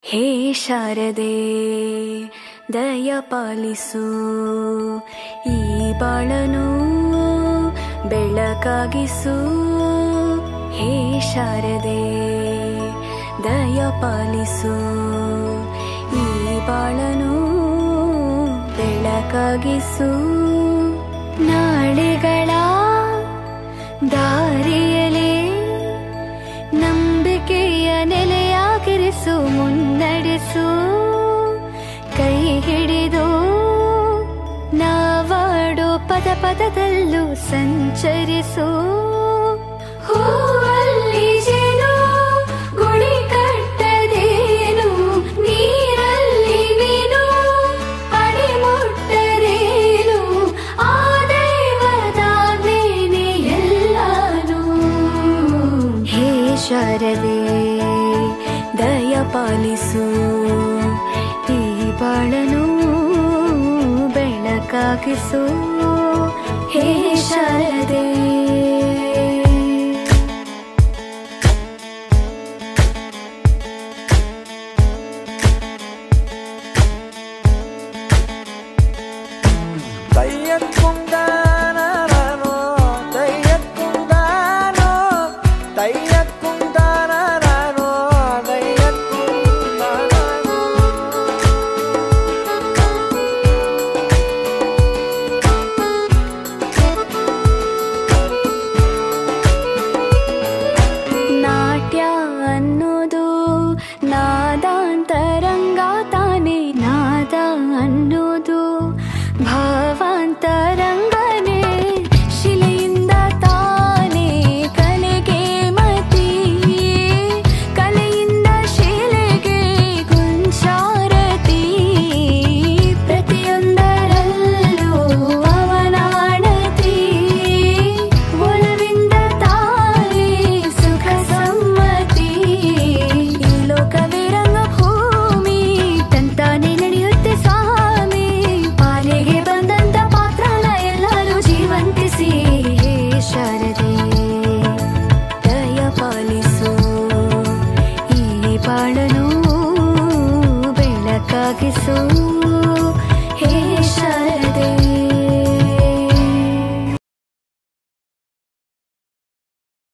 ಹೇ ಶಾರದೆ ದಯ ಪಾಲಿಸು ಈ ಬಾಳನು ಬೆಳಕಾಗಿಸು ಹೇ ಶಾರದೆ ದಯ ಪಾಲಿಸು ಈ ಬಾಳನು ಬೆಳಕಾಗಿಸು ನಾಳೆಗಳ ದಾರಿಯಲೇ ನಂಬಿಕೆಯ ನೆಲೆಯಾಗಿರಿಸು ಮುನ್ನಡೆಸು ಕೈ ಹಿಡಿದು ನಾವಾಡೋ ಪದ ಪದದಲ್ಲೂ ಸಂಚರಿಸು ಹೂವಲ್ಲಿ ಜೇನು ಗುಳಿ ಕಟ್ಟದೇನು ನೀರಲ್ಲಿ ಮೀನು ಅಡಿ ಮುಟ್ಟರೇನು ಆ ದೈವದಾಗ್ನೇನೆ ಎಲ್ಲಾನು ಹೇ ಶಾರದೆ ದಯ ಪಾಲಿಸು ಈ ಬಾಳನು ಬೆಳಕಾಗಿಸು ಹೇ ಶಾರದೆ தையக்குந்தானோ தையக்குந்தானோ தைய